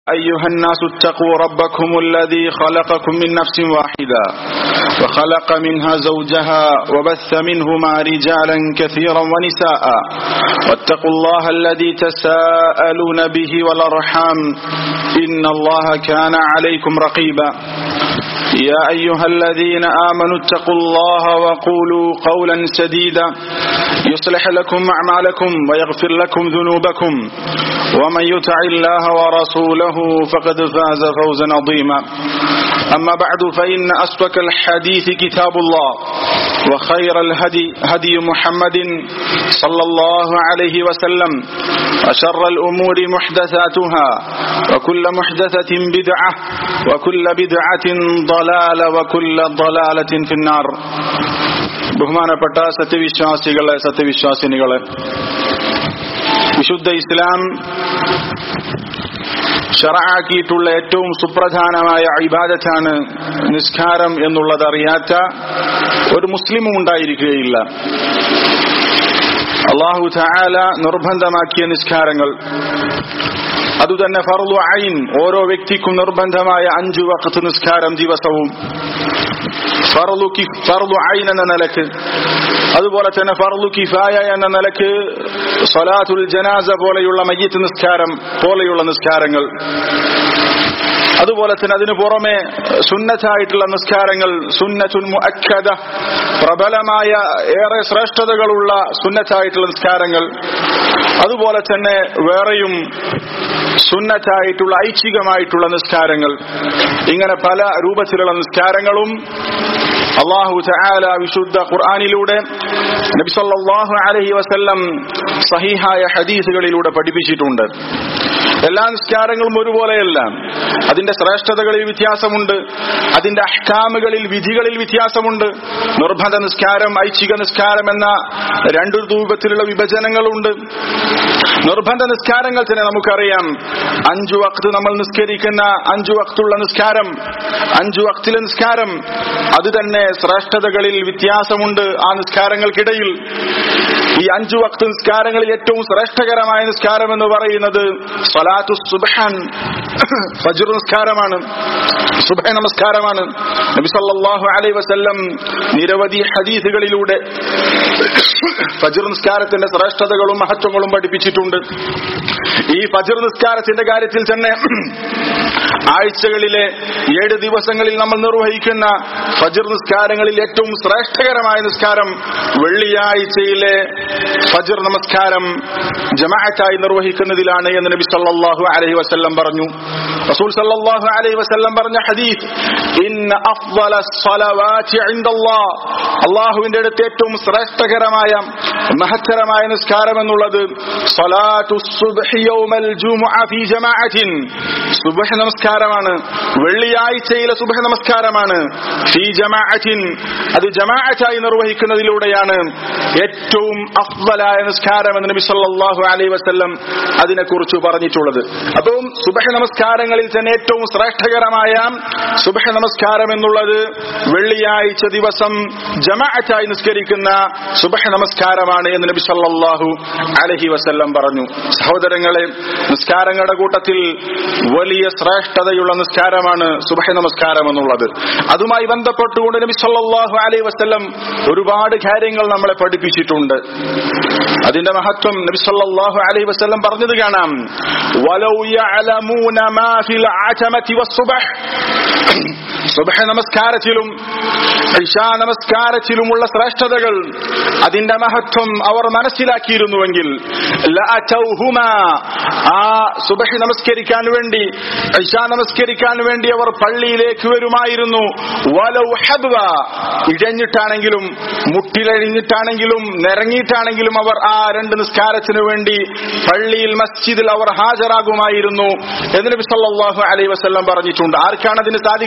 أيها الناس اتقوا ربكم الذي خلقكم من نفس واحدة وخلق منها زوجها وبث منهما رجالا كثيرا ونساء واتقوا الله الذي تساءلون به والأرحام إن الله كان عليكم رقيبا يا أيها الذين آمنوا اتقوا الله وقولوا قولا سديدا يصلح لكم أعمالكم ويغفر لكم ذنوبكم ومن يطع الله ورسوله فقد فاز فوزا عظيما أما بعد فإن أصدق الحديث كتاب الله وخير الهدي هدي محمد صلى الله عليه وسلم وشر الأمور محدثاتها وكل محدثة بدعة وكل بدعة ضلالة وكل ضلالة في النار ബഹുമാനപ്പെട്ട സത്യവിശ്വാസികളെ സത്യവിശ്വാസിനികളെ വിശുദ്ധ ഇസ്ലാം ഷറാക്കിയിട്ടുള്ള ഏറ്റവും സുപ്രധാനമായ ഇബാദത്താണ് നിസ്കാരം എന്നുള്ളത് അറിയാത്ത ഒരു മുസ്ലിമും ഉണ്ടായിരിക്കുകയില്ല അള്ളാഹു ചായാല നിർബന്ധമാക്കിയ നിസ്കാരങ്ങൾ അതുതന്നെ ഫർദു ഐൻ ഓരോ വ്യക്തിക്കും നിർബന്ധമായ അഞ്ചു വക്കത്ത് നിസ്കാരം ദിവസവും ഫർദു ഐൻ എന്ന നിലക്ക് അതുപോലെ തന്നെ ഫർദു കിഫായ എന്ന നിലക്ക് സലാത്തുൽ ജനാസ പോലെയുള്ള മയ്യത്ത് നിസ്കാരം പോലെയുള്ള നിസ്കാരങ്ങൾ അതുപോലെ തന്നെ അതിനു പുറമെ സുന്നത്തായിട്ടുള്ള നിസ്കാരങ്ങൾ സുന്നത്തുൽ മുഅക്കദ പ്രബലമായ ഏറെ ശ്രേഷ്ഠതകളുള്ള സുന്നത്തായിട്ടുള്ള നിസ്കാരങ്ങൾ അതുപോലെ തന്നെ വേറെയും സുന്നത്തായിട്ടുള്ള ഐച്ഛികമായിട്ടുള്ള നിസ്കാരങ്ങൾ ഇങ്ങനെ പല രൂപത്തിലുള്ള നിസ്കാരങ്ങളും അള്ളാഹു ചായാല വിശുദ്ധ ഖുർആാനിലൂടെ നബിസല്ലാഹു അലഹി വസല്ലം സഹിഹായ ഹദീസുകളിലൂടെ പഠിപ്പിച്ചിട്ടുണ്ട് എല്ലാ നിസ്കാരങ്ങളും ഒരുപോലെയല്ല അതിന്റെ ശ്രേഷ്ഠതകളിൽ വ്യത്യാസമുണ്ട് അതിന്റെ അഹ്കാമുകളിൽ വിധികളിൽ വ്യത്യാസമുണ്ട് നിർബന്ധ നിസ്കാരം ഐച്ഛിക നിസ്കാരം എന്ന രണ്ടു രൂപത്തിലുള്ള വിഭജനങ്ങളുണ്ട് നിർബന്ധ നിസ്കാരങ്ങൾ തന്നെ നമുക്കറിയാം അഞ്ചു വക്ത് നമ്മൾ നിസ്കരിക്കുന്ന അഞ്ചു വക്തുള്ള നിസ്കാരം അഞ്ചു വക്തിലെ നിസ്കാരം അത് തന്നെ ശ്രേഷ്ഠതകളിൽ വ്യത്യാസമുണ്ട് ആ നിസ്കാരങ്ങൾക്കിടയിൽ ഈ അഞ്ചു വക്ത് നിസ്കാരങ്ങളിൽ ഏറ്റവും ശ്രേഷ്ഠകരമായ നിസ്കാരം എന്ന് പറയുന്നത് സലാത്തു സുബഹാൻ ഫജർ നിസ്കാരമാണ് സുബഹ നമസ്കാരമാണ് നബി സല്ലല്ലാഹു അലൈഹി വസല്ലം നിരവധി ഹദീസുകളിലൂടെ ഫജർ നിസ്കാരത്തിന്റെ ശ്രേഷ്ഠതകളും മഹത്വങ്ങളും പഠിപ്പിച്ചിട്ടുണ്ട് ഈ ഫജർ നിസ്കാരത്തിന്റെ കാര്യത്തിൽ തന്നെ ആഴ്ചകളിലെ ഏഴ് ദിവസങ്ങളിൽ നമ്മൾ നിർവഹിക്കുന്ന ഫജർ നിസ്കാരങ്ങളിൽ ഏറ്റവും ശ്രേഷ്ഠകരമായ നിസ്കാരം വെള്ളിയാഴ്ചയിലെ ഫജർ നമസ്കാരം ജമാഅത്തായി നിർവഹിക്കുന്നതിലാണ് എന്ന് നബി സല്ലല്ലാഹു അലൈഹി വസല്ലം പറഞ്ഞു റസൂൽ സല്ലല്ലാഹു അലൈഹി വസല്ലം പറഞ്ഞ ഹദീസ് ഇന്ന അഫ്ളല സ്വലവാതി ഇൻദല്ലാഹ് അല്ലാഹുവിന്റെ അടുത്ത് ഏറ്റവും ശ്രേഷ്ഠകരമായ മഹത്തരമായ നിസ്കാരം എന്നുള്ളത് സ്വലാത്തു സുബ്ഹി യൗമൽ ജുമുഅ ഫീ ജമാഅത്തിൻ സുബ്ഹ് നമസ്കാരമാണ് വെള്ളിയാഴ്ചയിലെ സുബ്ഹ് നമസ്കാരമാണ് ഫീ ജമാഅത്തിൻ അത് ജമാഅത്തായി നിർവഹിക്കുന്നതിലൂടെയാണ് ഏറ്റവും അഫ്ളലായ നിസ്കാരം എന്ന് നബി സല്ലല്ലാഹു അലൈഹി വസല്ലം അതിനെക്കുറിച്ച് പറഞ്ഞിട്ടുള്ളത് അപ്പം സുബ്ഹ് നമസ്കാരങ്ങളിൽ തന്നെ ഏറ്റവും ശ്രേഷ്ഠകരമായ സുബ്ഹ് നമസ്കാരം എന്നുള്ളത് വെള്ളിയാഴ്ച ദിവസം ജമാഅത്തായി നിസ്കരിക്കുന്ന സുബ്ഹ് നമസ്കാരമാണ് എന്ന് നബി സല്ലല്ലാഹു അലൈഹി വസല്ലം പറഞ്ഞു സഹോദരങ്ങളെ നിസ്കാരങ്ങളുടെ കൂട്ടത്തിൽ വലിയ ശ്രേഷ്ഠതയുള്ള നിസ്കാരമാണ് സുബ്ഹ് നമസ്കാരം എന്നുള്ളത് അതുമായി ബന്ധപ്പെട്ടുകൊണ്ട് നബി സല്ലല്ലാഹു അലൈഹി വസല്ലം ഒരുപാട് കാര്യങ്ങൾ നമ്മളെ പഠിപ്പിച്ചിട്ടുണ്ട് അതിന്റെ മഹത്വം നബി സല്ലല്ലാഹു അലൈഹി വസല്ലം പറഞ്ഞത് കാണാം വലൗ യഅലമൂന മാ ഫിൽ അതമതി വസ്സുബ്ഹ് സുബ്ഹ് നമസ്കാരത്തിലും ഇശാ നമസ്കാരത്തിലുമുള്ള ശ്രേഷ്ഠതകൾ അതിന്റെ മഹത്വം അവർ മനസ്സിലാക്കിയിരുന്നുവെങ്കിൽ ലഅതൗഹുമാ ആ സുബ്ഹ് നമസ്കരിക്കാൻ വേണ്ടി ഇശാ നമസ്കരിക്കാൻ വേണ്ടി അവർ പള്ളിയിലേക്ക് വരുമായിരുന്നു വലൗ ഹബ്വ ഇഴഞ്ഞിട്ടാണെങ്കിലും മുട്ടിലഴിഞ്ഞിട്ടാണെങ്കിലും നിരങ്ങിയിട്ടാണെങ്കിലും അവർ ആ രണ്ട് നിസ്കാരത്തിനു വേണ്ടി പള്ളിയിൽ മസ്ജിദിൽ അവർ ഹാജരാകുമായിരുന്നു എന്ന് നബി സല്ലല്ലാഹു അലൈഹി വസല്ലം പറഞ്ഞിട്ടുണ്ട് ആർക്കാണ് അതിന് സാധിക്കുക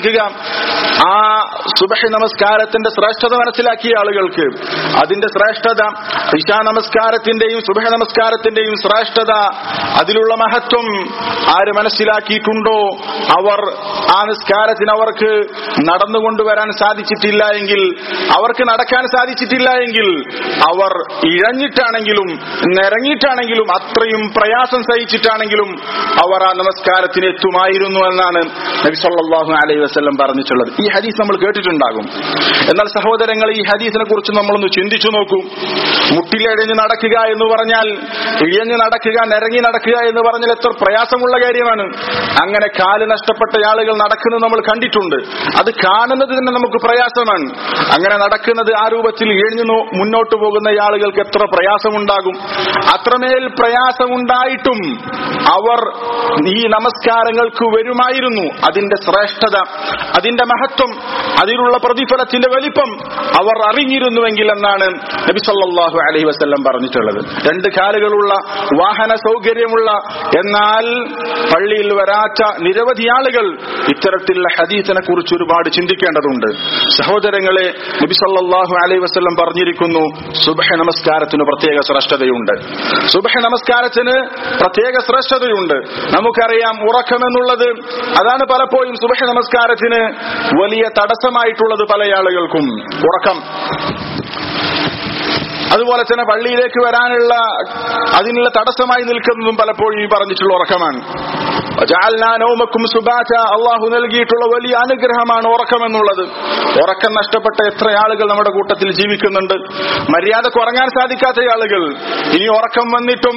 ആ സുബഹി നമസ്കാരത്തിന്റെ ശ്രേഷ്ഠത മനസ്സിലാക്കിയ ആളുകൾക്ക് അതിന്റെ ശ്രേഷ്ഠത ഇശാ നമസ്കാരത്തിന്റെയും സുബഹ നമസ്കാരത്തിന്റെയും ശ്രേഷ്ഠത അതിലുള്ള മഹത്വം ആര് മനസ്സിലാക്കിയിട്ടുണ്ടോ അവർ ആ നിസ്കാരത്തിന് അവർക്ക് നടന്നുകൊണ്ടുവരാൻ സാധിച്ചിട്ടില്ല എങ്കിൽ അവർക്ക് നടക്കാൻ സാധിച്ചിട്ടില്ല എങ്കിൽ അവർ ഇഴഞ്ഞിട്ടാണെങ്കിലും നിരങ്ങിയിട്ടാണെങ്കിലും അത്രയും പ്രയാസം സഹിച്ചിട്ടാണെങ്കിലും അവർ ആ നമസ്കാരത്തിന് എത്തുമായിരുന്നു എന്നാണ് നബി സല്ലല്ലാഹു അലൈഹി വസല്ലം പറഞ്ഞിട്ടുള്ളത് ഈ ഹദീസ് നമ്മൾ കേട്ടിട്ടുണ്ടാകും എന്നാൽ സഹോദരങ്ങൾ ഈ ഹദീസിനെ കുറിച്ച് നമ്മളൊന്ന് ചിന്തിച്ചു നോക്കൂ മുട്ടിലെഴഞ്ഞ് നടക്കുക എന്ന് പറഞ്ഞാൽ ഇഴഞ്ഞ് നടക്കുക നിരങ്ങി നടക്കുക എന്ന് പറഞ്ഞാൽ എത്ര പ്രയാസമുള്ള കാര്യമാണ് അങ്ങനെ കാല് നഷ്ടപ്പെട്ട ആളുകൾ നടക്കുന്നത് നമ്മൾ കണ്ടിട്ടുണ്ട് അത് കാണുന്നത് തന്നെ നമുക്ക് പ്രയാസമാണ് അങ്ങനെ നടക്കുന്നത് ആ രൂപത്തിൽ ഇഴഞ്ഞു നോ- മുന്നോട്ട് പോകുന്ന ആളുകൾക്ക് എത്ര പ്രയാസമുണ്ടാകും അത്രമേൽ പ്രയാസമുണ്ടായിട്ടും അവർ ഈ നമസ്കാരങ്ങൾക്ക് വരുമായിരുന്നു അതിന്റെ ശ്രേഷ്ഠത അതിന്റെ മഹത്വം അതിലുള്ള പ്രതിഫലത്തിന്റെ വലിപ്പം അവർ അറിഞ്ഞിരുന്നുവെങ്കിൽ എന്നാണ് നബി സല്ലല്ലാഹു അലൈഹി വസല്ലം പറഞ്ഞിട്ടുള്ളത് രണ്ട് കാലുകളുള്ള വാഹന സൗകര്യമുള്ള എന്നാൽ പള്ളിയിൽ വരാത്ത നിരവധി ആളുകൾ ഇത്തരത്തിലുള്ള ഹദീസിനെ കുറിച്ച് ഒരുപാട് ചിന്തിക്കേണ്ടതുണ്ട് സഹോദരങ്ങളെ നബി സല്ലല്ലാഹു അലൈഹി വസല്ലം പറഞ്ഞിരിക്കുന്നു സുബഹ നമസ്കാരത്തിന് പ്രത്യേക ശ്രേഷ്ഠതയുണ്ട് സുബഹ നമസ്കാരത്തിന് പ്രത്യേക ശ്രേഷ്ഠതയുണ്ട് നമുക്കറിയാം ഉറക്കമെന്നുള്ളത് അതാണ് പലപ്പോഴും സുബഹ നമസ്കാരത്തിന് വലിയ തടസ്സമായിട്ടുള്ളത് പല ആളുകൾക്കും ഉറക്കം അതുപോലെ തന്നെ പള്ളിയിലേക്ക് വരാനുള്ള അതിനുള്ള തടസ്സമായി നിൽക്കുന്നതും പലപ്പോഴും ഈ പറഞ്ഞിട്ടുള്ള ഉറക്കമാണ് വജഅൽനാ നൗമക്കും സുബാത അള്ളാഹു നൽകിയിട്ടുള്ള വലിയ അനുഗ്രഹമാണ് ഉറക്കം എന്നുള്ളത് ഉറക്കം നഷ്ടപ്പെട്ട എത്ര ആളുകൾ നമ്മുടെ കൂട്ടത്തിൽ ജീവിക്കുന്നുണ്ട് മര്യാദക്ക് ഉറങ്ങാൻ സാധിക്കാത്ത ആളുകൾ ഇനി ഉറക്കം വന്നിട്ടും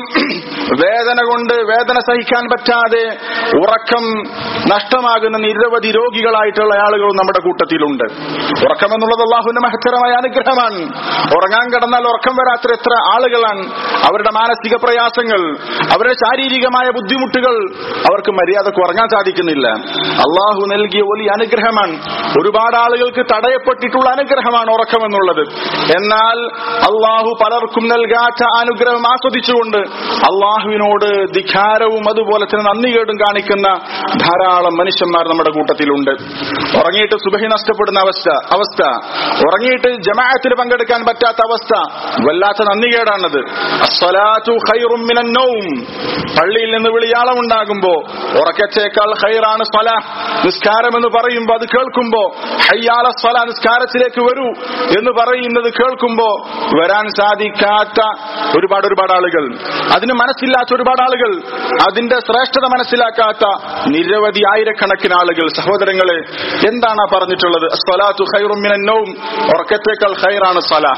വേദന കൊണ്ട് വേദന സഹിക്കാൻ പറ്റാതെ ഉറക്കം നഷ്ടമാകുന്ന നിരവധി രോഗികളായിട്ടുള്ള ആളുകളും നമ്മുടെ കൂട്ടത്തിലുണ്ട് ഉറക്കം എന്നുള്ളത് അള്ളാഹുവിന്റെ മഹത്തരമായ അനുഗ്രഹമാണ് ഉറങ്ങാൻ കിടന്നാൽ ഉറക്കം വരാത്ത എത്ര ആളുകളാണ് അവരുടെ മാനസിക പ്രയാസങ്ങൾ അവരുടെ ശാരീരികമായ ബുദ്ധിമുട്ടുകൾ അവർക്ക് മര്യാദക്ക് ഉറങ്ങാൻ സാധിക്കുന്നില്ല അള്ളാഹു നൽകിയ വലിയ അനുഗ്രഹമാണ് ഒരുപാട് ആളുകൾക്ക് തടയപ്പെട്ടിട്ടുള്ള അനുഗ്രഹമാണ് ഉറക്കം എന്നുള്ളത് എന്നാൽ അള്ളാഹു പലർക്കും നൽകാത്ത അനുഗ്രഹം ആസ്വദിച്ചുകൊണ്ട് അള്ളാഹുവിനോട് ധിഖാരവും അതുപോലെ തന്നെ നന്ദികേടും കാണിക്കുന്ന ധാരാളം മനുഷ്യന്മാർ നമ്മുടെ കൂട്ടത്തിലുണ്ട് ഉറങ്ങിയിട്ട് സുബഹി നഷ്ടപ്പെടുന്ന അവസ്ഥ അവസ്ഥ ഉറങ്ങിയിട്ട് ജമാഅത്തിൽ പങ്കെടുക്കാൻ പറ്റാത്ത അവസ്ഥ വല്ലാത്ത നന്ദികേടാണത് അസ്സലാത്തു ഖൈറും മിനൻ നൗം പള്ളിയിൽ നിന്ന് വിളിയാളമുണ്ടാകുമ്പോ ഉറക്കത്തേക്കാൾ ഖൈറാണ് സ്വല നിസ്കാരം എന്ന് പറയുമ്പോ അത് കേൾക്കുമ്പോ ഹയ്യാല സ്വല നിസ്കാരത്തിലേക്ക് വരൂ എന്ന് പറയുന്നത് കേൾക്കുമ്പോ വരാൻ സാധിക്കാത്ത ഒരുപാട് ഒരുപാട് ആളുകൾ അതിന് മനസ്സില്ലാത്ത ഒരുപാട് ആളുകൾ അതിന്റെ ശ്രേഷ്ഠത മനസ്സിലാക്കാത്ത നിരവധി ആയിരക്കണക്കിന് ആളുകൾ സഹോദരങ്ങളെ എന്താണ് ആ പറഞ്ഞിട്ടുള്ളത് സ്വലാത്തു ഖൈറും മിനൻ നൗം ഉറക്കത്തേക്കാൾ ഖൈറാണ് സ്വല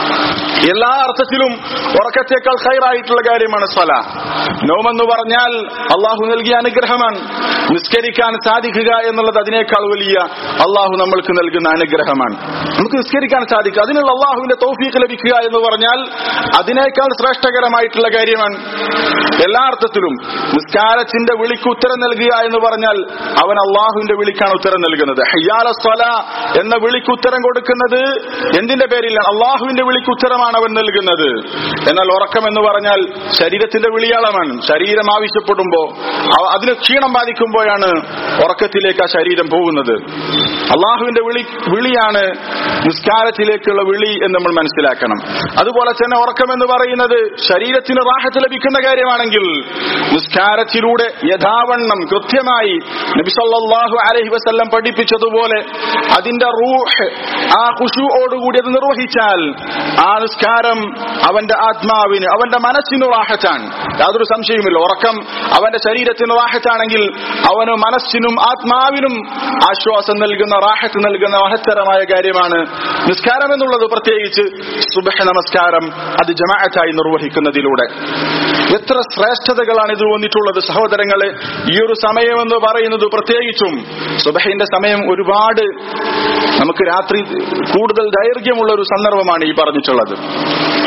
എല്ലാ അർത്ഥത്തിലും ഉറക്കത്തേക്കാൾ ഖൈറായിട്ടുള്ള കാര്യമാണ് സ്വല നോമെന്ന് പറഞ്ഞാൽ അള്ളാഹു നൽകിയ അനുഗ്രഹമാണ് നിസ്കരിക്കാൻ സാധിക്കുക എന്നുള്ളത് അതിനേക്കാൾ വലിയ അള്ളാഹു നമ്മൾക്ക് നൽകുന്ന അനുഗ്രഹമാണ് നമുക്ക് നിസ്കരിക്കാൻ സാധിക്കുക അതിനുള്ള അള്ളാഹുവിന്റെ തൗഫീഖ് ലഭിക്കുക എന്ന് പറഞ്ഞാൽ അതിനേക്കാൾ ശ്രേഷ്ഠകരമായിട്ടുള്ള കാര്യമാണ് എല്ലാ അർത്ഥത്തിലും നിസ്കാരത്തിന്റെ വിളിക്ക് ഉത്തരം നൽകുക എന്ന് പറഞ്ഞാൽ അവൻ അള്ളാഹുവിന്റെ വിളിക്കാണ് ഉത്തരം നൽകുന്നത് ഹയ്യാല സ്വല എന്ന വിളിക്ക് ഉത്തരം കൊടുക്കുന്നത് എന്തിന്റെ പേരിലാണ് അള്ളാഹുവിന്റെ വിളിക്ക് ഉത്തരമാണ് അവൻ നൽകുന്നത് എന്നാൽ ഉറക്കം എന്ന് പറഞ്ഞാൽ ശരീരത്തിന്റെ വിളിയാളമാണ് ശരീരം ആവശ്യപ്പെടുമ്പോ അവ- അതിന് ക്ഷീണം ബാധിക്കുമ്പോഴാണ് ഉറക്കത്തിലേക്ക് ആ ശരീരം പോകുന്നത് അള്ളാഹുവിന്റെ വിളി വിളിയാണ് നിസ്കാരത്തിലേക്കുള്ള വിളി എന്ന് നമ്മൾ മനസ്സിലാക്കണം അതുപോലെ തന്നെ ഉറക്കം എന്ന് പറയുന്നത് ശരീരത്തിന് റാഹത്ത് ലഭിക്കുന്ന കാര്യമാണെങ്കിൽ നിസ്കാരത്തിലൂടെ യഥാവണ്ണം കൃത്യമായി നബിസല്ലാഹു അലഹി വസ്ല്ലം പഠിപ്പിച്ചതുപോലെ അതിന്റെ റൂഹ് ആ ഖുശുവോടുകൂടി അത് നിർവഹിച്ചാൽ ആ നിസ്കാരം അവന്റെ ആത്മാവിന് അവന്റെ മനസ്സിന് റാഹത്താണ് യാതൊരു സംശയവുമില്ല ഉറക്കം അവന്റെ ശരീരത്തിന് റാഹത്താണെങ്കിൽ അവന് മനസ്സിനും ആത്മാവിനും ആശ്വാസം നൽകുന്ന റാഹത്ത് നൽകുന്ന മഹത്തരമായ കാര്യമാണ് നിസ്കാരം എന്നുള്ളത് പ്രത്യേകിച്ച് സുബഹ നമസ്കാരം അത് ജമാഅത്തായി നിർവഹിക്കുന്നതിലൂടെ എത്ര ശ്രേഷ്ഠതകളാണ് ഇത് വന്നിട്ടുള്ളത് സഹോദരങ്ങളെ ഈ ഒരു സമയം എന്ന് പറയുന്നത് പ്രത്യേകിച്ചും സുബഹിന്റെ സമയം ഒരുപാട് നമുക്ക് രാത്രി കൂടുതൽ ദൈർഘ്യമുള്ള ഒരു സന്ദർഭമാണ് ഈ പറഞ്ഞിട്ടുള്ളത്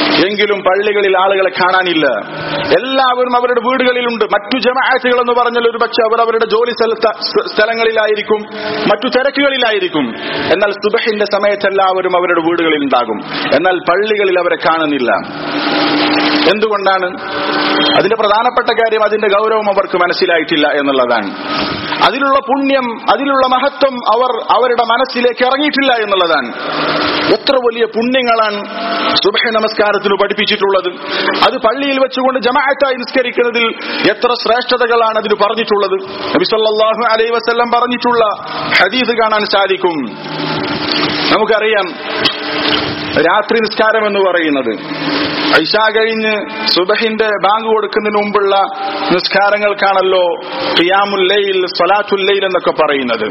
എങ്കിലും പള്ളികളിൽ ആളുകളെ കാണാനില്ല എല്ലാവരും അവരുടെ വീടുകളിലുണ്ട് മറ്റു ജമാഅത്തുകൾ എന്ന് പറഞ്ഞാൽ ഒരു പക്ഷെ അവർ അവരുടെ ജോലി സ്ഥലത്ത സ്ഥലങ്ങളിലായിരിക്കും മറ്റു തിരക്കുകളിലായിരിക്കും എന്നാൽ സുബഹിന്റെ സമയത്ത് എല്ലാവരും അവരുടെ വീടുകളിൽ ഉണ്ടാകും എന്നാൽ പള്ളികളിൽ അവരെ കാണുന്നില്ല എന്തുകൊണ്ടാണ് അതിന്റെ പ്രധാനപ്പെട്ട കാര്യം അതിന്റെ ഗൗരവം അവർക്ക് മനസ്സിലായിട്ടില്ല എന്നുള്ളതാണ് അതിലുള്ള പുണ്യം അതിലുള്ള മഹത്വം അവർ അവരുടെ മനസ്സിലേക്ക് ഇറങ്ങിയിട്ടില്ല എന്നുള്ളതാണ് എത്ര വലിയ പുണ്യങ്ങളാണ് സുബഹ നമസ്കാരത്തിന് പഠിപ്പിച്ചിട്ടുള്ളത് അത് പള്ളിയിൽ വെച്ചുകൊണ്ട് ജമാഅത്തായി നിസ്കരിക്കുന്നതിൽ എത്ര ശ്രേഷ്ഠതകളാണ് അതിന് പറഞ്ഞിട്ടുള്ളത് നബി സല്ലല്ലാഹു അലൈഹി വസല്ലം പറഞ്ഞിട്ടുള്ള ഹദീസ് കാണാൻ സാധിക്കും നമുക്കറിയാം രാത്രി നിസ്കാരം എന്ന് പറയുന്നത് ഐഷ കഴിഞ്ഞ് സുബഹിന്റെ ബാങ്ക് കൊടുക്കുന്നതിന് മുമ്പുള്ള നിസ്കാരങ്ങൾക്കാണല്ലോ ഖിയാമുല്ലയിൽ സ്വലാത്തുല്ലയിൽ എന്നൊക്കെ പറയുന്നത്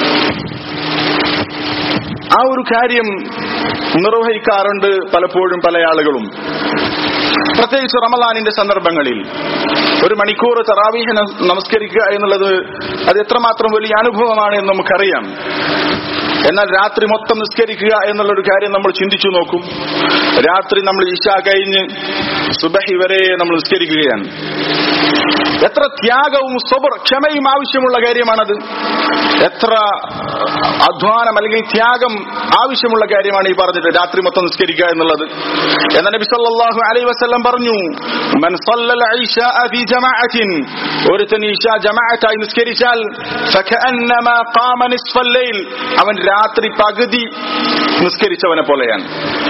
ആ ഒരു കാര്യം നിർവഹിക്കാറുണ്ട് പലപ്പോഴും പല ആളുകളും പ്രത്യേകിച്ച് റമലാനിന്റെ സന്ദർഭങ്ങളിൽ ഒരു മണിക്കൂർ തറാവീഹ് നമസ്കരിക്കുക എന്നുള്ളത് അത് എത്രമാത്രം വലിയ അനുഭവമാണ് എന്ന് നമുക്കറിയാം എന്നാൽ രാത്രി മൊത്തം നിസ്കരിക്കുക എന്നുള്ള ഒരു കാര്യം നമ്മൾ ചിന്തിച്ചു നോക്കും രാത്രി നമ്മൾ ഇഷ കഴിഞ്ഞ് സുബഹി വരെ നമ്മൾ നിസ്കരിക്കുകയാണ് എത്ര ത്യാഗവും സ്വബർ ക്ഷമയും ആവശ്യമുള്ള കാര്യമാണത് എത്ര അധ്വാനം അല്ലെങ്കിൽ ത്യാഗം ആവശ്യമുള്ള കാര്യമാണ് ഈ പറഞ്ഞത് രാത്രി മൊത്തം നിസ്കരിക്കുക എന്നുള്ളത് എന്ന നബി സല്ലല്ലാഹു അലൈഹി വസല്ലം പറഞ്ഞു മൻ സല്ലൽ ഇശാഅ ഫീ ജമാഅത്തിൻ ഒരുത്തൻ ഇശ ജമാഅത്തായി നിസ്കരിച്ചാൽ ഫകഅന്നമാ ഖാമ നിസ്ഫൽ ലൈൽ അവൻ രാത്രി പകുതി നിസ്കരിച്ചവനെ പോലെയാണ്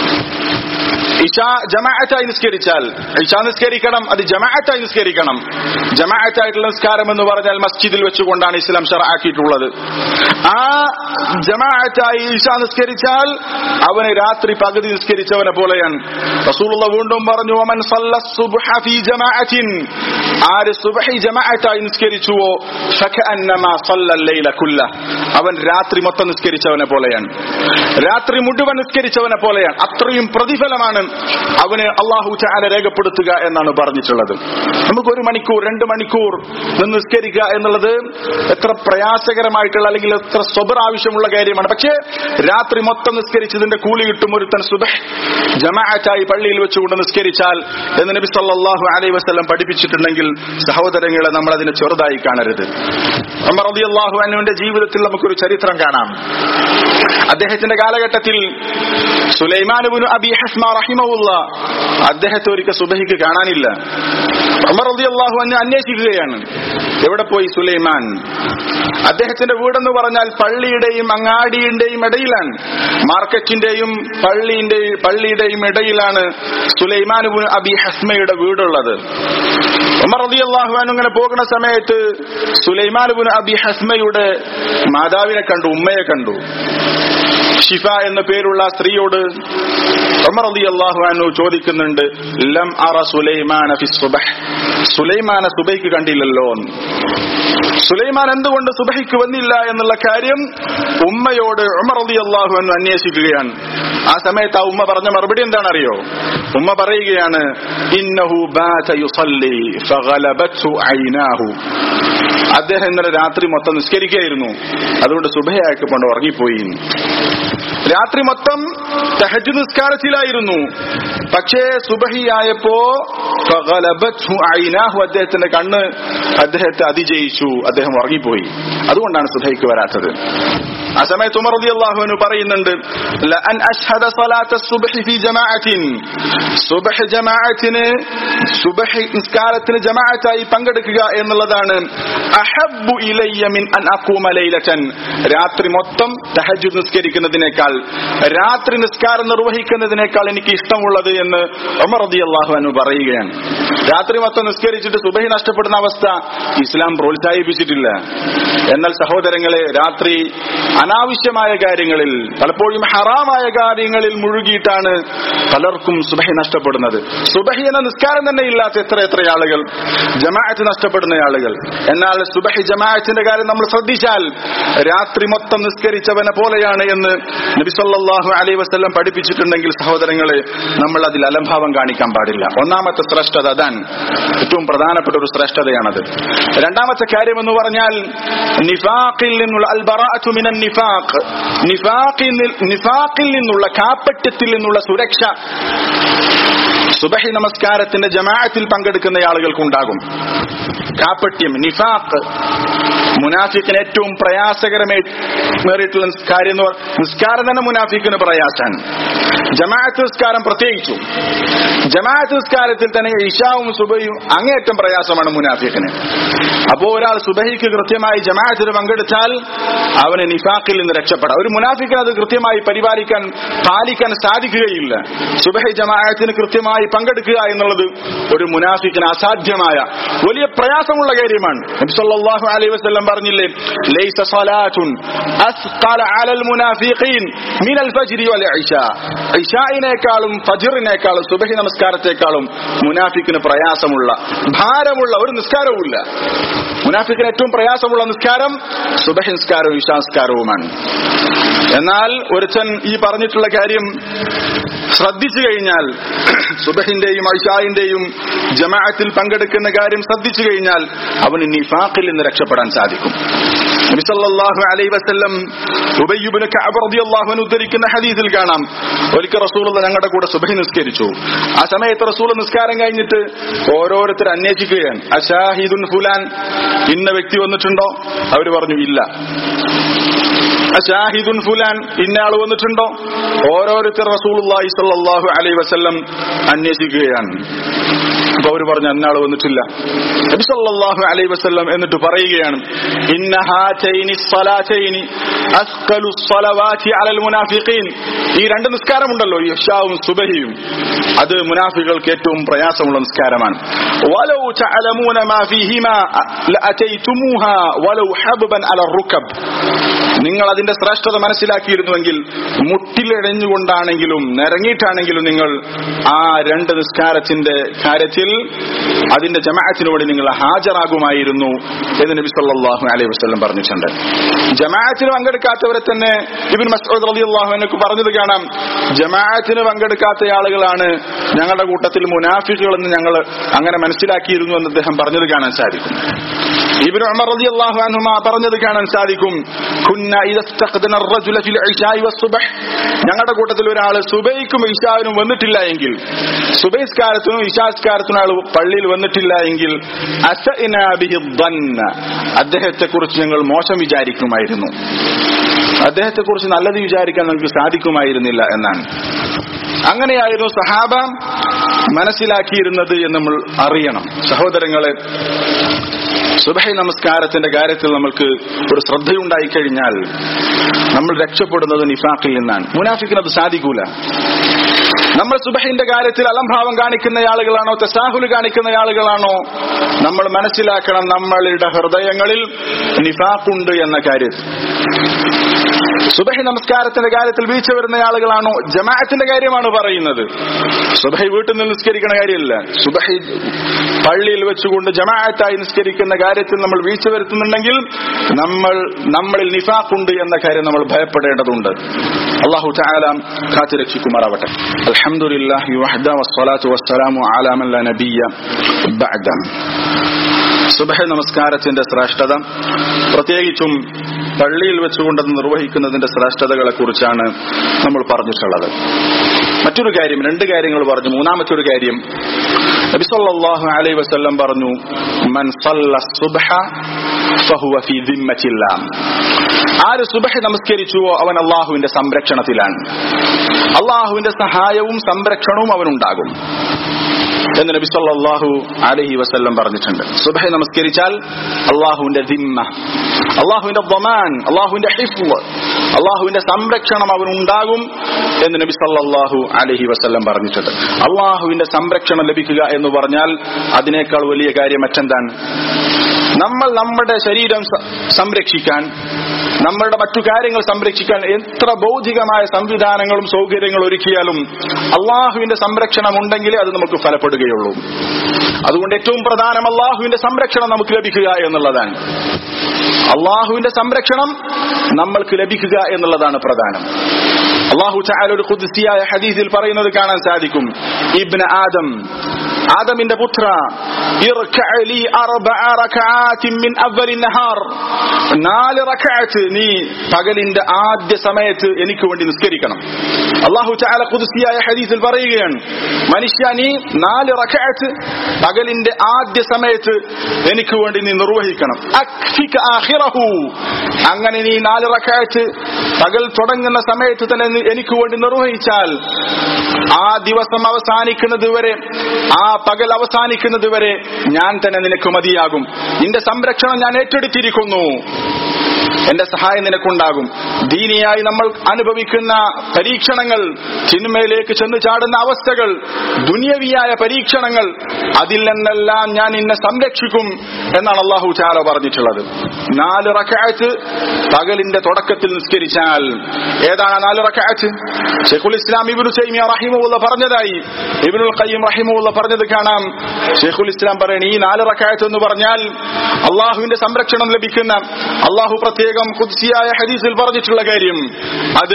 ഇഷ ജമാഅത്തായി നിസ്കരിച്ചാൽ ഇഷ നിസ്കരിക്കണം അത് ജമാഅത്തായി നിസ്കരിക്കണം ജമാഅത്തായിട്ടുള്ള നിസ്കാരം എന്ന് പറഞ്ഞാൽ മസ്ജിദിൽ വെച്ചുകൊണ്ടാണ് ഇസ്ലാം ഷറാക്കിയിട്ടുള്ളത് ആ ജമാഅത്തായി ഇഷ നിസ്കരിച്ചാൽ അവന് രാത്രി പകുതി നിസ്കരിച്ചവനെ പോലെയാണ് റസൂലുള്ള വീണ്ടും പറഞ്ഞു ഒമൻ സല്ല സുബ്ഹ ഫീ ജമാഅത്തിൻ ആര് സുബ്ഹി ജമാഅത്തായി നിസ്കരിച്ചുവോ ഫകഅന്നമാ സല്ലൽ ലൈല കുല്ല അവൻ രാത്രി മൊത്തം നിസ്കരിച്ചവനെ പോലെയാണ് രാത്രി മുഴുവൻ നിസ്കരിച്ചവനെ പോലെയാണ് അത്രയും പ്രതിഫലമാണ് അവന് അള്ളാഹു ചാല രേഖപ്പെടുത്തുക എന്നാണ് പറഞ്ഞിട്ടുള്ളത് നമുക്ക് ഒരു മണിക്കൂർ രണ്ട് മണിക്കൂർ നിന്ന് നിസ്കരിക്കുക എന്നുള്ളത് എത്ര പ്രയാസകരമായിട്ടുള്ള അല്ലെങ്കിൽ എത്ര സ്വബർ ആവശ്യമുള്ള കാര്യമാണ് പക്ഷേ രാത്രി മൊത്തം നിസ്കരിച്ചതിന്റെ കൂലി കിട്ടും ഒരുത്തൻ സുബഹ് ജമാഅത്തായി പള്ളിയിൽ വെച്ചുകൊണ്ട് നിസ്കരിച്ചാൽ എന്ന് നബി സല്ലല്ലാഹു അലൈഹി വസല്ലം പഠിപ്പിച്ചിട്ടുണ്ടെങ്കിൽ സഹോദരങ്ങളെ നമ്മൾ അതിനെ ചെറുതായി കാണരുത് ഉമർ റളിയല്ലാഹു അൻഹുവിന്റെ ജീവിതത്തിൽ നമുക്കൊരു ചരിത്രം കാണാം അദ്ദേഹത്തിന്റെ കാലഘട്ടത്തിൽ സുലൈമാൻ ഇബ്നു അബി ഹസ്മ റഹിമഹുല്ല അദ്ദേഹത്തെ ഒരിക്കൽ സുബഹിക്ക് കാണാനില്ല ഉമർ റളിയല്ലാഹു അൻഹു അന്വേഷിക്കുകയാണ് എവിടെ പോയി സുലൈമാൻ അദ്ദേഹത്തിന്റെ വീടെന്ന് പറഞ്ഞാൽ പള്ളിയുടെയും അങ്ങാടിയുടെയും ഇടയിലാണ് മാർക്കറ്റിന്റെയും പള്ളിന്റെയും പള്ളിയുടെയും ഇടയിലാണ് സുലൈമാൻ ഇബ്നു അബി ഹസ്മയുടെ വീടുള്ളത് ഉമർ റളിയല്ലാഹു അൻഹു ഇങ്ങനെ പോകുന്ന സമയത്ത് സുലൈമാൻ ഇബ്നു അബി ഹസ്മയുടെ മാതാവിനെ കണ്ടു ഉമ്മയെ കണ്ടു ഷിഫ എന്ന പേരുള്ള സ്ത്രീയോട് ഉമർ റളിയല്ലാഹു അൻഹു ചോദിക്കുന്നുണ്ട് ലം അറ സുലൈമാന ഫി സുബഹ് സുലൈമാന സുബൈക്ക് കണ്ടില്ലല്ലോ എന്ന്. സുലൈമാൻ എന്തുകൊണ്ട് സുബഹിക്ക് വന്നില്ല എന്നുള്ള കാര്യം ഉമ്മയോട് ഉമർ റളിയല്ലാഹു അൻഹു അന്വേഷിക്കുകയാണ് ആ സമയത്ത് ആ ഉമ്മ പറഞ്ഞ മറുപടി എന്താണെന്നറിയോ ഉമ്മ പറയുകയാണ് ഇന്നഹു ബാത യുസല്ലി ഫഗലബത്ഹു ഐനാഹു അദ്ദേഹം ഇന്നലെ രാത്രി മൊത്തം നിസ്കരിക്കുകയായിരുന്നു അതുകൊണ്ട് സുബഹയാക്കപ്പോണ്ട് ഉറങ്ങിപ്പോയി രാത്രി മൊത്തം തഹജ് നിസ്കാരത്തിലായിരുന്നു പക്ഷേ സുബഹിയായപ്പോ ഫഗലബത്ഹു ഐനാഹു അദ്ദേഹത്തിന്റെ കണ്ണ് അദ്ദേഹത്തെ അതിജയിച്ചു അദ്ദേഹം ഉറങ്ങിപ്പോയി അതുകൊണ്ടാണ് സുബഹിക്ക് വരാത്തത് ആ സമയത്ത് ഉമർ റളിയല്ലാഹു പറയുന്നുണ്ട് ലഅൻ അഷ്ഹദ സ്വലാത്ത സുബ്ഹി ഫി ജമാഅത്തിൻ സുബ്ഹ് ജമാഅത്തിന് സുബ്ഹ് നിസ്കാരത്തിന് ജമാഅത്തായി പങ്കെടുക്കുക എന്നുള്ളതാണ് അഹബ്ബു ഇലയ്യ മിൻ അൻ അഖൂമ ലൈലതൻ രാത്രി മൊത്തം തഹജ്ജുദ് നിസ്കരിക്കുന്നതിനേക്കാൾ രാത്രി നിസ്കാരം നിർവഹിക്കുന്നതിനേക്കാൾ എനിക്ക് ഇഷ്ടമുള്ളത് എന്ന് ഉമർ റളിയല്ലാഹു അൻഹു പറയുകയാണ് രാത്രി മൊത്തം നിസ്കരിച്ചിട്ട് സുബഹി നഷ്ടപ്പെടുന്ന അവസ്ഥ ഇസ്ലാം പ്രോത്സാഹിപ്പിച്ചിട്ടില്ല എന്നാൽ സഹോദരങ്ങളെ രാത്രി അനാവശ്യമായ കാര്യങ്ങളിൽ പലപ്പോഴും ഹറാമായ കാര്യങ്ങളിൽ മുഴുകിയിട്ടാണ് പലർക്കും സുബഹി നഷ്ടപ്പെടുന്നത് സുബഹി എന്ന നിസ്കാരം തന്നെ ഇല്ലാത്ത എത്ര എത്ര ആളുകൾ ജമാഅത്ത് നഷ്ടപ്പെടുന്ന ആളുകൾ എന്നാൽ സുബഹി ജമാഅത്തിന്റെ കാര്യം നമ്മൾ ശ്രദ്ധിച്ചാൽ രാത്രി മൊത്തം നിസ്കരിച്ചവനെ പോലെയാണ് എന്ന് നബി സല്ലല്ലാഹു അലൈഹി വസല്ലം പഠിപ്പിച്ചിട്ടുണ്ടെങ്കിൽ സഹോദരങ്ങളെ നമ്മൾ അതിൽ അലംഭാവം കാണിക്കാൻ പാടില്ല ഒന്നാമത്തെ ശ്രേഷ്ഠത അതാണ് ഏറ്റവും പ്രധാനപ്പെട്ട ഒരു ശ്രേഷ്ഠതയാണത് രണ്ടാമത്തെ കാര്യം എന്ന് പറഞ്ഞാൽ നിഫാഖിൽ നിന്നുള്ള അൽ ബറാഅത്തു മിനൻ നിഫാഖ് നിഫാഖിൽ നി- നിഫാഖിൽ നിന്നുള്ള കാപ്പറ്റ്യത്തിൽ നിന്നുള്ള സുരക്ഷ സുബഹി നമസ്കാരത്തിന്റെ ജമാഅത്തിൽ പങ്കെടുക്കുന്ന ആളുകൾക്കുണ്ടാകും കാപ്പട്യം നിഫാഖ് മുനാഫിക്കിന് ഏറ്റവും പ്രയാസകരമേറിയിട്ടുള്ള കാര്യം എന്ന് പറഞ്ഞ നിസ്കാരം തന്നെ മുനാഫിക്കിന് പ്രയാസാണ് ജമാഅത്ത് നിസ്കാരം പ്രത്യേകിച്ചു ജമാഅത്ത് നിസ്കാരത്തിൽ തന്നെ ഇഷാവും സുബയും അങ്ങേയറ്റം പ്രയാസമാണ് മുനാഫിക്കിന് അപ്പോ ഒരാൾ സുബഹിക്ക് കൃത്യമായി ജമാഅത്തിന് പങ്കെടുത്താൽ അവന് നിഫാഖിൽ നിന്ന് രക്ഷപ്പെടാം ഒരു മുനാഫിക്കിന് അത് കൃത്യമായി പരിപാലിക്കാൻ പാലിക്കാൻ സാധിക്കുകയില്ല സുബഹി ജമാഅത്തിന് കൃത്യമായി പങ്കെടുക്കുക എന്നുള്ളത് ഒരു മുനാഫിക്കിന് അസാധ്യമായ വലിയ പ്രയാസമുള്ള കാര്യമാണ് നബി സല്ലല്ലാഹു അലൈഹി വസല്ലം പറഞ്ഞില്ലേ ലൈസ സ്വലാത്തുൻ അസ്ഖല അലൽ മുനാഫിഖീൻ മിനൽ ഫജ്രി വൽ ഇശാ ഇശായിനേക്കാളും ഫജ്റിനേക്കാളും സുബഹി നമസ്കാരത്തെക്കാളും മുനാഫിക്കിന് പ്രയാസമുള്ള ഭാരമുള്ള ഒരു നിസ്കാരവുമില്ല മുനാഫിക്കിന് ഏറ്റവും പ്രയാസമുള്ള നിസ്കാരം സുബഹി നിസ്കാരവും ഇശാ നിസ്കാരവുമാണ് എന്നാൽ ഒരുത്തൻ ഈ പറഞ്ഞിട്ടുള്ള കാര്യം ശ്രദ്ധിച്ചു കഴിഞ്ഞാൽ സുബഹിന്റെയും ഐഷായിന്റെയും ജമാഅത്തിൽ പങ്കെടുക്കുന്ന കാര്യം ശ്രദ്ധിച്ചു കഴിഞ്ഞാൽ അവന് നിഫാഖിൽ നിന്ന് രക്ഷപ്പെടാൻ സാധിക്കും നബി സല്ലല്ലാഹു അലൈഹി വസല്ലം ഉബയ്യ് ഇബ്നു കഅബ് റളിയല്ലാഹു അൻഹു ഉദ്ധരിക്കുന്ന ഹദീസിൽ കാണാം ഒരിക്കൽ റസൂലുള്ള ഞങ്ങളുടെ കൂടെ സുബഹി നിസ്കരിച്ചു ആ സമയത്ത് റസൂൽ നിസ്കാരം കഴിഞ്ഞിട്ട് ഓരോരുത്തർ അന്വേഷിക്കുകയാണ് അഷാഹിദുൻ ഫുലാൻ ഇന്ന വ്യക്തി വന്നിട്ടുണ്ടോ അവര് പറഞ്ഞു ഇല്ല അഷാഹിദുൻ ഫുലാൻ ഇന്നയാൾ വന്നിട്ടുണ്ടോ ഓരോരുത്തർ റസൂലുള്ളാഹി സ്വല്ലല്ലാഹു അലൈഹി വസല്ലം അന്വേഷിക്കുകയാണ് അപ്പൊ അവര് പറഞ്ഞു അന്നാൾ വന്നിട്ടില്ല നബി സല്ലല്ലാഹു അലൈഹി വസല്ലം എന്നിട്ട് പറയുകയാണ് ഇന്ന ഹാതൈനി സ്വലാതൈനി അസ്ഖലു സ്വലവാതി അലൽ മുനാഫിഖീൻ ഈ രണ്ട് നിസ്കാരമുണ്ടല്ലോ ഈ ഇശാവും സുബഹിയും അത് മുനാഫികൾക്ക് ഏറ്റവും പ്രയാസമുള്ള നിസ്കാരമാണ് വലൗ തഅലമൂന മാ ഫീഹിമാ ലഅതൈതുമൂഹാ വലൗ ഹബ്ബൻ അല റുകബ് നിങ്ങൾ അതിന്റെ ശ്രേഷ്ഠത മനസ്സിലാക്കിയിരുന്നുവെങ്കിൽ മുട്ടിലിഴഞ്ഞുകൊണ്ടാണെങ്കിലും നിറങ്ങിയിട്ടാണെങ്കിലും നിങ്ങൾ ആ രണ്ട് നിസ്കാരത്തിന്റെ കാര്യത്തിൽ അതിന്റെ ജമാഅത്തിനോട് നിങ്ങൾ ഹാജരാകുമായിരുന്നു എന്ന് നബി സല്ലല്ലാഹു അലൈഹി വസല്ലം പറഞ്ഞിട്ടുണ്ട് ജമാഅത്തിന് പങ്കെടുക്കാത്തവരെ തന്നെ ഇബിൻ മസ്ഊദ് റളിയല്ലാഹു അൻഹു പറഞ്ഞത് കാണാം ജമാഅത്തിന് പങ്കെടുക്കാത്ത ആളുകളാണ് ഞങ്ങളുടെ കൂട്ടത്തിൽ മുനാഫിക്കുകൾ എന്ന് ഞങ്ങൾ അങ്ങനെ മനസ്സിലാക്കിയിരുന്നു എന്ന് അദ്ദേഹം പറഞ്ഞത് കാണാൻ സാധിക്കും ഇബ്നു ഉമർ റളിയല്ലാഹു അൻഹുമ പറഞ്ഞത് കാണാൻ സാധിക്കും കുന്ന ഇദസ്തഖദന الرجل في العشاء والصبح ഞങ്ങളുടെ കൂട്ടത്തിൽ ഒരാൾ സുബൈക്കും ഇശാവിനും വന്നിട്ടില്ല എങ്കിൽ സുബൈസ്കാരത്തിനും ഇശാസ്കാരത്തിനും ആൾ പള്ളിയിൽ വന്നിട്ടില്ല എങ്കിൽ അസഇനാ ബിഹി ظن അദ്ദേഹത്തെ കുറിച്ച് ഞങ്ങൾ മോശം വിചാരിക്കുമായിരുന്നു അദ്ദേഹത്തെ കുറിച്ച് നല്ലത് വിചാരിക്കാൻ നമുക്ക് സാധിക്കുമായിരുന്നില്ല എന്നാണ് അങ്ങനെയായിരുന്നു സഹാബ മനസ്സിലാക്കിയിരുന്നത് എന്ന് നമ്മൾ അറിയണം സഹോദരങ്ങളെ സുബഹി നമസ്കാരത്തിന്റെ കാര്യത്തിൽ നമ്മൾക്ക് ഒരു ശ്രദ്ധയുണ്ടായി കഴിഞ്ഞാൽ നമ്മൾ രക്ഷപ്പെടുന്നത് നിഫാഖിൽ നിന്നാണ് മുനാഫിക്കിന് അത് സാധിക്കൂല നമ്മൾ സുബഹിന്റെ കാര്യത്തിൽ അലംഭാവം കാണിക്കുന്ന ആളുകളാണോ തെസാഹുൽ കാണിക്കുന്ന ആളുകളാണോ നമ്മൾ മനസ്സിലാക്കണം നമ്മളുടെ ഹൃദയങ്ങളിൽ നിഫാഖുണ്ട് എന്ന കാര്യം സുബഹി നമസ്കാരത്തിന്റെ കാര്യത്തിൽ വീഴ്ച വരുന്ന ആളുകളാണോ ജമാഅത്തിന്റെ കാര്യമാണ് പറയുന്നത് സുബഹി വീട്ടിൽ നിന്ന് നിസ്കരിക്കുന്ന കാര്യമില്ല സുബഹി പള്ളിയിൽ വെച്ചുകൊണ്ട് ജമാഅത്തായി നിസ്കരിക്കുന്ന കാര്യത്തിൽ നമ്മൾ വീഴ്ച വരുത്തുന്നുണ്ടെങ്കിൽ നമ്മൾ നമ്മളിൽ നിഫാഖുണ്ട് എന്ന കാര്യം നമ്മൾ ഭയപ്പെടേണ്ടതുണ്ട് അള്ളാഹു തആല കാത്തു രക്ഷിക്കുമാറാവട്ടെ അൽഹംദുലില്ലാഹി വഹദ വസ്സലാത്തു വസ്സലാമു അലാ മൻ ലാ നബിയ്യ ബഅദ സുബഹ നമസ്കാരത്തിന്റെ ശ്രേഷ്ഠത പ്രത്യേകിച്ചും പള്ളിയിൽ വെച്ചുകൊണ്ട് അത് നിർവഹിക്കുന്നതിന്റെ ശ്രേഷ്ഠതകളെ കുറിച്ചാണ് നമ്മൾ പറഞ്ഞിട്ടുള്ളത് മറ്റൊരു കാര്യം രണ്ട് കാര്യങ്ങൾ പറഞ്ഞു മൂന്നാമത്തെ ഒരു കാര്യം നബി സല്ലല്ലാഹു അലൈഹി വസല്ലം പറഞ്ഞു മൻ സല്ല സുബ്ഹ ഫഹുവ ഫീ ദിമ്മത്തില്ലാ ആര് സുബഹി നമസ്കരിച്ചുവോ അവൻ അള്ളാഹുവിന്റെ സംരക്ഷണത്തിലാണ് അള്ളാഹുവിന്റെ സഹായവും സംരക്ഷണവും അവനുണ്ടാകും എന്ന് നബി സല്ലല്ലാഹു അലൈഹി വസല്ലം പറഞ്ഞിട്ടുണ്ട് സുബഹി നമസ്കരിച്ചാൽ അള്ളാഹുവിന്റെ ദിമ്മ അള്ളാഹുവിന്റെ ദമാൻ അള്ളാഹുവിന്റെ ഹിഫ്വ് അള്ളാഹുവിന്റെ സംരക്ഷണം അവനുണ്ടാകും എന്ന് നബി സല്ലല്ലാഹു അലൈഹി വസല്ലം പറഞ്ഞിട്ടുണ്ട് അള്ളാഹുവിന്റെ സംരക്ഷണം ലഭിക്കുക എന്ന് പറഞ്ഞാൽ അതിനേക്കാൾ വലിയ കാര്യം മറ്റെന്താണ് നമ്മൾ നമ്മുടെ ശരീരം സ- സംരക്ഷിക്കാൻ നമ്മളുടെ മറ്റു കാര്യങ്ങൾ സംരക്ഷിക്കാൻ എത്ര ഭൗതികമായ സംവിധാനങ്ങളും സൗകര്യങ്ങളും ഒരുക്കിയാലും അള്ളാഹുവിന്റെ സംരക്ഷണം ഉണ്ടെങ്കിലേ അത് നമുക്ക് ഫലപ്പെടുകയുള്ളൂ അതുകൊണ്ട് ഏറ്റവും പ്രധാനം അള്ളാഹുവിന്റെ സംരക്ഷണം നമുക്ക് ലഭിക്കുക എന്നുള്ളതാണ് അള്ളാഹുവിന്റെ സംരക്ഷണം നമ്മൾക്ക് ലഭിക്കുക എന്നുള്ളതാണ് പ്രധാനം അള്ളാഹു ചായാല ഒരു ഖുദ്സിയായ ഹദീസിൽ പറയുന്നത് കാണാൻ സാധിക്കും ഇബ്ന ആദം ആദമിന്റെ പുത്ര ഇർകഅ ലി അർബഅ റകഅാതിൻ മിൻ അവ്വലി നഹാർ നാല് റകഅത്ത് നീ പകലിന്റെ ആദ്യ സമയത്ത് എനിക്ക് വേണ്ടി നിസ്കരിക്കണം അല്ലാഹു തആല ഖുദ്സിയായ ഹദീസിൽ പറയുകയാണ് മനുഷ്യ നീ നാല് റകഅത്ത് പകലിന്റെ ആദ്യ സമയത്ത് എനിക്ക് വേണ്ടി നീ നിർവഹിക്കണം അക്ഫിക ആഖിറഹു അങ്ങനെ നീ നാല് റകഅത്ത് പകൽ തുടങ്ങുന്ന സമയത്ത് തന്നെ നീ എനിക്ക് വേണ്ടി നിർവഹിച്ചാൽ ആ ദിവസം അവസാനിക്കുന്നത് വരെ ആ പകൽ അവസാനിക്കുന്നത് വരെ ഞാൻ തന്നെ നിനക്ക് മതിയാകും നിന്റെ സംരക്ഷണം ഞാൻ ഏറ്റെടുത്തിരിക്കുന്നു എന്റെ സഹായം നിനക്കുണ്ടാകും ദീനിയായി നമ്മൾ അനുഭവിക്കുന്ന പരീക്ഷണങ്ങൾ ചിന്മയിലേക്ക് ചെന്നു ചാടുന്ന അവസ്ഥകൾ ദുനിയവിയായ പരീക്ഷണങ്ങൾ അതിൽ നിന്നെല്ലാം ഞാൻ നിന്നെ സംരക്ഷിക്കും എന്നാണ് അള്ളാഹു ചാല പറഞ്ഞിട്ടുള്ളത് നാല് റക്കാറ്റ് പകലിന്റെ തുടക്കത്തിൽ നിസ്കരിച്ചാൽ ഏതാണ് ആ നാല് റക്കാറ്റ് ഷെഖുൽ ഇസ്ലാം ഇബിനു സൈമിയ റഹിമുള്ള പറഞ്ഞതായി ഇബിനുൽ ഖയ്യം റഹിമുള്ള പറഞ്ഞത് കാണാം ഷെഖുൽ ഇസ്ലാം പറയണ ഈ നാല് റക്കാറ്റ് എന്ന് പറഞ്ഞാൽ അള്ളാഹുവിന്റെ സംരക്ഷണം ലഭിക്കുന്ന അള്ളാഹു പ്രത്യേകം കുദ്സിയായ ഹദീസിൽ പറഞ്ഞിട്ടുള്ള കാര്യം അത്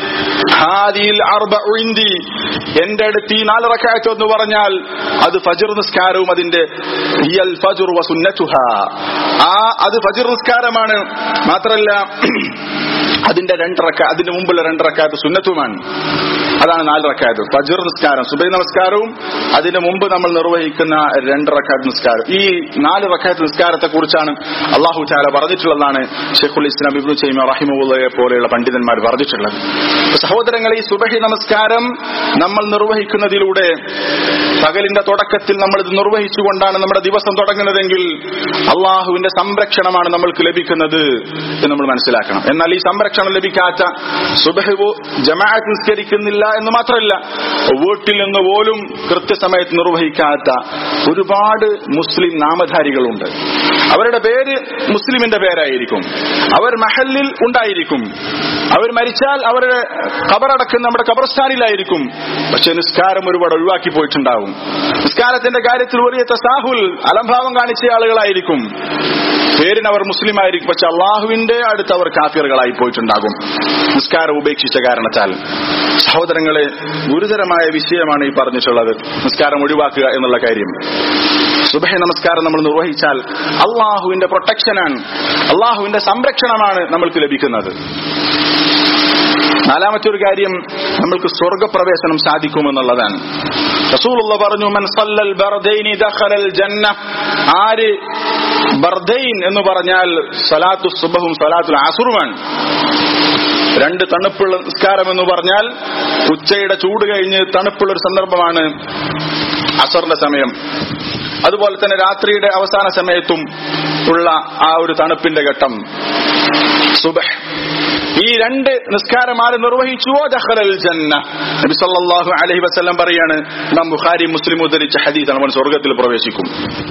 ഹാദിയിൽ അർബഉ ഇൻദി എന്റെ അടുത്ത് ഈ നാല് റക്കാറ്റ് എന്ന് പറഞ്ഞാൽ അത് ഫജർ നിസ്കാരവും അതിന്റെ ഹിയൽ ഫജർ വസുന്നതുഹ ആ അത് ഫജർ നിസ്കാരമാണ് മാത്രല്ല അതിന്റെ രണ്ടറക്ക അതിന്റെ മുമ്പുള്ള രണ്ടറക്കാത്ത് സുന്നത്തുമാണ് അതാണ് നാല് റക്കാത്ത് ഫജർ നിസ്കാരം സുബൈ നമസ്കാരവും അതിന് മുമ്പ് നമ്മൾ നിർവഹിക്കുന്ന രണ്ട് റക്കാത്ത് നിസ്കാരം ഈ നാല് റക്കാത്ത് നിസ്കാരത്തെ കുറിച്ചാണ് അള്ളാഹു ചാല പറഞ്ഞിട്ടുള്ളതാണ് ഷെഖുൽ ഇസ്ലാം ഇബ്നു ചൈമ റഹിമുള്ളയെ പോലെയുള്ള പണ്ഡിതന്മാർ പറഞ്ഞിട്ടുള്ളത് സഹോദരങ്ങളെ ഈ സുബഹി നമസ്കാരം നമ്മൾ നിർവഹിക്കുന്നതിലൂടെ പകലിന്റെ തുടക്കത്തിൽ നമ്മൾ ഇത് നിർവഹിച്ചുകൊണ്ടാണ് നമ്മുടെ ദിവസം തുടങ്ങുന്നതെങ്കിൽ അള്ളാഹുവിന്റെ സംരക്ഷണമാണ് നമ്മൾക്ക് ലഭിക്കുന്നത് എന്ന് നമ്മൾ മനസ്സിലാക്കണം എന്നാൽ ഈ സംരക്ഷണം ലഭിക്കാത്ത സുബഹു ജമാഅത്ത് നിസ്കരിക്കുന്നില്ല എന്ന് മാത്രമല്ല വീട്ടിൽ നിന്ന് പോലും കൃത്യസമയത്ത് നിർവഹിക്കാത്ത ഒരുപാട് മുസ്ലിം നാമധാരികളുണ്ട് അവരുടെ പേര് മുസ്ലിമിന്റെ പേരായിരിക്കും അവർ മഹലിൽ ഉണ്ടായിരിക്കും അവർ മരിച്ചാൽ അവരുടെ കബറടക്കം നമ്മുടെ കബർസ്ഥാനിലായിരിക്കും പക്ഷെ നിസ്കാരം ഒരുപാട് ഒഴിവാക്കി പോയിട്ടുണ്ടാവും നിസ്കാരത്തിന്റെ കാര്യത്തിൽ വലിയ തസാഹുൽ അലംഭാവം കാണിച്ച ആളുകളായിരിക്കും പേരിന് അവർ മുസ്ലിം ആയിരിക്കും പക്ഷെ അള്ളാഹുവിന്റെ അടുത്ത് അവർ കാഫിറുകളായി പോയിട്ടുണ്ടാകും നിസ്കാരം ഉപേക്ഷിച്ച കാരണത്താൽ സഹോദരങ്ങളെ ഗുരുതരമായ വിഷയമാണ് ഈ പറഞ്ഞിട്ടുള്ളത് നിസ്കാരം ഒഴിവാക്കുക എന്നുള്ള കാര്യം സുബഹ നമസ്കാരം നമ്മൾ നിർവഹിച്ചാൽ അള്ളാഹുവിന്റെ പ്രൊട്ടക്ഷനാണ് അള്ളാഹുവിന്റെ സംരക്ഷണമാണ് നമ്മൾക്ക് ലഭിക്കുന്നത് നാലാമത്തെ ഒരു കാര്യം നമ്മൾക്ക് സ്വർഗപ്രവേശനം സാധിക്കുമെന്നുള്ളതാണ് റസൂലുള്ള പറഞ്ഞു മൻ സല്ലൽ ബർദൈനി ദഖലൽ ജന്ന ആര് ബർദൈൻ എന്ന് പറഞ്ഞാൽ സലാത്തു സുബഹും സലാത്തുൽ ആസുറുമാണ് രണ്ട് തണുപ്പുള്ള നിസ്കാരം എന്ന് പറഞ്ഞാൽ ഉച്ചയുടെ ചൂട് കഴിഞ്ഞ് തണുപ്പുള്ള ഒരു സന്ദർഭമാണ് അസറിന്റെ സമയം അതുപോലെ തന്നെ രാത്രിയുടെ അവസാന സമയത്തും ഉള്ള ആ ഒരു തണുപ്പിന്റെ ഘട്ടം സുബഹ് ഈ രണ്ട് നിസ്കാരം ആര് നിർവഹിച്ചുവോ ദഖലൽ ജന്ന നബി സല്ലല്ലാഹു അലൈഹി വസല്ലം പറയാണ് നാം ബുഖാരി മുസ്ലിം ഉദ്ധരിച്ച ഹദീസാണ് അവൻ സ്വർഗത്തിൽ പ്രവേശിക്കും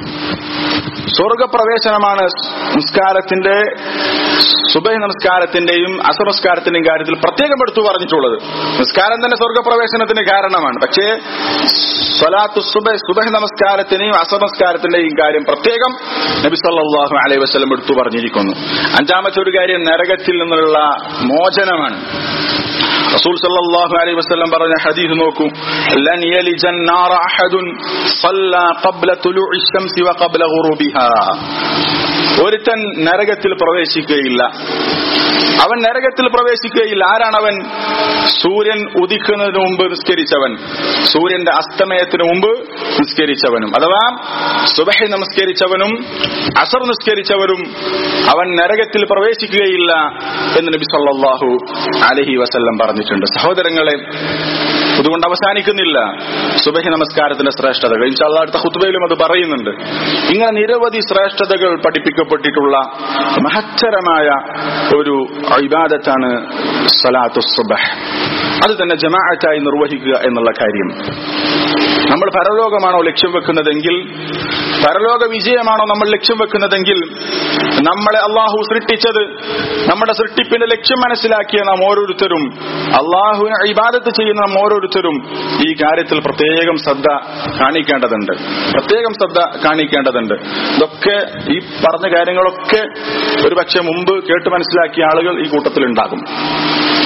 സ്വർഗപ്രവേശനമാണ് നിസ്കാരത്തിന്റെ സുബൈ നമസ്കാരത്തിന്റെയും അസർ നമസ്കാരത്തിന്റെയും കാര്യത്തിൽ പ്രത്യേകം എടുത്തു പറഞ്ഞിട്ടുള്ളത് നിസ്കാരം തന്നെ സ്വർഗപ്രവേശനത്തിന് കാരണമാണ് പക്ഷേ സ്വലാത്തു സുബൈ സുബൈ നമസ്കാരത്തിന്റെയും അസർ നമസ്കാരത്തിന്റെയും കാര്യം പ്രത്യേകം നബി സല്ലല്ലാഹു അലൈഹി വസല്ലം എടുത്തു പറഞ്ഞിരിക്കുന്നു അഞ്ചാമത്തെ ഒരു കാര്യം നരകത്തിൽ നിന്നുള്ള മോചനമാണ് റസൂൽ സല്ലല്ലാഹു അലൈഹി വസല്ലം പറഞ്ഞ ഹദീസ് നോക്കൂ ലൻ യലിജൻ നാറ അഹദുൻ സല്ല ഖബ്ല തുലൂഇ ശംസി വ ഖബ്ല ഗുറൂബിഹാ ഒരുത്തൻ നരകത്തിൽ പ്രവേശിക്കുകയില്ല അവൻ നരകത്തിൽ പ്രവേശിക്കുകയില്ല ആരാണവൻ സൂര്യൻ ഉദിക്കുന്നതിന് മുമ്പ് നിസ്കരിച്ചവൻ സൂര്യന്റെ അസ്തമയത്തിന് മുമ്പ് നിസ്കരിച്ചവനും അഥവാ സുബഹി നമസ്കരിച്ചവനും അസർ നിസ്കരിച്ചവരും അവൻ നരകത്തിൽ പ്രവേശിക്കുകയില്ല എന്ന് നബി സല്ലല്ലാഹു അലഹി വസല്ലം പറഞ്ഞിട്ടുണ്ട് സഹോദരങ്ങളെ അതുകൊണ്ട് അവസാനിക്കുന്നില്ല സുബഹി നമസ്കാരത്തിന്റെ ശ്രേഷ്ഠതകൾ ഇൻഷാല്ല അടുത്ത ഹുത്തുബയിലും അത് പറയുന്നുണ്ട് ഇങ്ങനെ നിരവധി ശ്രേഷ്ഠതകൾ പഠിപ്പിക്കപ്പെട്ടിട്ടുള്ള മഹത്തരമായ ഒരു ഇബാദത്താണ് സലാത്തു സുബഹ് അത് തന്നെ ജമാഅത്തായി നിർവഹിക്കുക എന്നുള്ള കാര്യം നമ്മൾ പരലോകമാണോ ലക്ഷ്യം വെക്കുന്നതെങ്കിൽ പരലോക വിജയമാണോ നമ്മൾ ലക്ഷ്യം വെക്കുന്നതെങ്കിൽ നമ്മളെ അള്ളാഹു സൃഷ്ടിച്ചത് നമ്മുടെ സൃഷ്ടിപ്പിന്റെ ലക്ഷ്യം മനസ്സിലാക്കിയ നാം ഓരോരുത്തരും അള്ളാഹുവിനെ ഇബാദത്ത് ചെയ്യുന്ന നാം ഓരോരുത്തരും ഈ കാര്യത്തിൽ പ്രത്യേകം ശ്രദ്ധ കാണിക്കേണ്ടതുണ്ട് പ്രത്യേകം ശ്രദ്ധ കാണിക്കേണ്ടതുണ്ട് ഇതൊക്കെ ഈ പറഞ്ഞ കാര്യങ്ങളൊക്കെ ഒരു പക്ഷെ മുമ്പ് കേട്ട് മനസ്സിലാക്കിയ ആളുകൾ ഈ കൂട്ടത്തിൽ ഉണ്ടാകും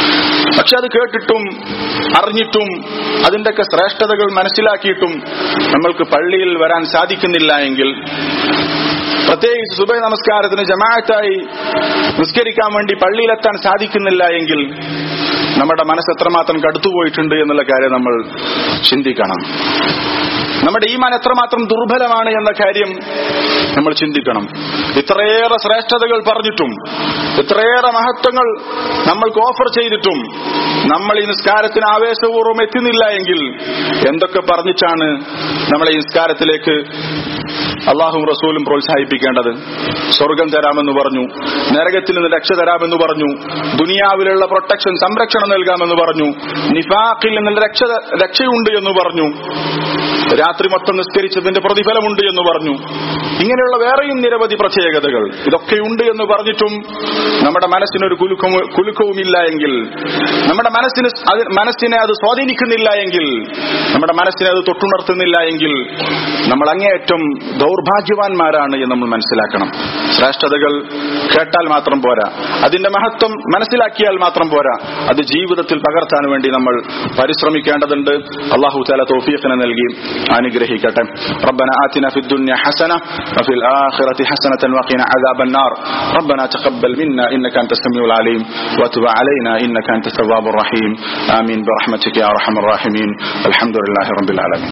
പക്ഷെ അത് കേട്ടിട്ടും അറിഞ്ഞിട്ടും അതിന്റെയൊക്കെ ശ്രേഷ്ഠതകൾ മനസ്സിലാക്കിയിട്ടും നമ്മൾക്ക് പള്ളിയിൽ വരാൻ സാധിക്കുന്നില്ല എങ്കിൽ പ്രത്യേകിച്ച് സുബൈ നമസ്കാരത്തിന് ജമാഅത്തായി നിസ്കരിക്കാൻ വേണ്ടി പള്ളിയിലെത്താൻ സാധിക്കുന്നില്ല എങ്കിൽ നമ്മുടെ മനസ്സ് എത്രമാത്രം കടുത്തുപോയിട്ടുണ്ട് എന്നുള്ള കാര്യം നമ്മൾ ചിന്തിക്കണം നമ്മുടെ ഈമാൻ എത്രമാത്രം ദുർബലമാണ് എന്ന കാര്യം നമ്മൾ ചിന്തിക്കണം ഇത്രയേറെ ശ്രേഷ്ഠതകൾ പറഞ്ഞിട്ടും ഇത്രയേറെ മഹത്വങ്ങൾ നമ്മൾക്ക് ഓഫർ ചെയ്തിട്ടും നമ്മൾ ഈ നിസ്കാരത്തിന് ആവേശപൂർവ്വം എത്തുന്നില്ല എങ്കിൽ എന്തൊക്കെ പറഞ്ഞിട്ടാണ് നമ്മളെ ഈ നിസ്കാരത്തിലേക്ക് അള്ളാഹും റസൂലും പ്രോത്സാഹിപ്പിക്കേണ്ടത് സ്വർഗം തരാമെന്ന് പറഞ്ഞു നരകത്തിൽ നിന്ന് രക്ഷ തരാമെന്ന് പറഞ്ഞു ദുനിയാവിലുള്ള പ്രൊട്ടക്ഷൻ സംരക്ഷണം നൽകാമെന്ന് പറഞ്ഞു നിഫാഖിൽ നിന്ന് രക്ഷ രക്ഷയുണ്ട് എന്ന് പറഞ്ഞു രാത്രി മൊത്തം നിസ്കരിച്ചതിന്റെ പ്രതിഫലമുണ്ട് എന്ന് പറഞ്ഞു ഇങ്ങനെയുള്ള വേറെയും നിരവധി പ്രത്യേകതകൾ ഇതൊക്കെയുണ്ട് എന്ന് പറഞ്ഞിട്ടും നമ്മുടെ മനസ്സിനൊരു കുലുക്കവും കുലുക്കവുമില്ല എങ്കിൽ നമ്മുടെ മനസ്സിന് അത് മനസ്സിനെ അത് സ്വാധീനിക്കുന്നില്ല എങ്കിൽ നമ്മുടെ മനസ്സിനെ അത് തൊട്ടുണർത്തുന്നില്ല എങ്കിൽ നമ്മൾ അങ്ങേയറ്റം ദൗർഭാഗ്യവാന്മാരാണ് എന്ന് നമ്മൾ മനസ്സിലാക്കണം ശ്രേഷ്ഠതകൾ കേട്ടാൽ മാത്രം പോരാ അതിന്റെ മഹത്വം മനസ്സിലാക്കിയാൽ മാത്രം പോരാ അത് ജീവിതത്തിൽ പകർത്താൻ വേണ്ടി നമ്മൾ പരിശ്രമിക്കേണ്ടതുണ്ട് അള്ളാഹു താല തോഫീഖിനെ നൽകി അനുഗ്രഹിക്കട്ടെ ربنا آتنا في الدنيا حسنة وفي الآخرة حسنة وقنا عذاب النار ربنا تقبل منا إنك أنت السميع العليم وتب علينا إنك أنت التواب الرحيم آمين برحمتك يا أرحم الراحمين الحمد لله رب العالمين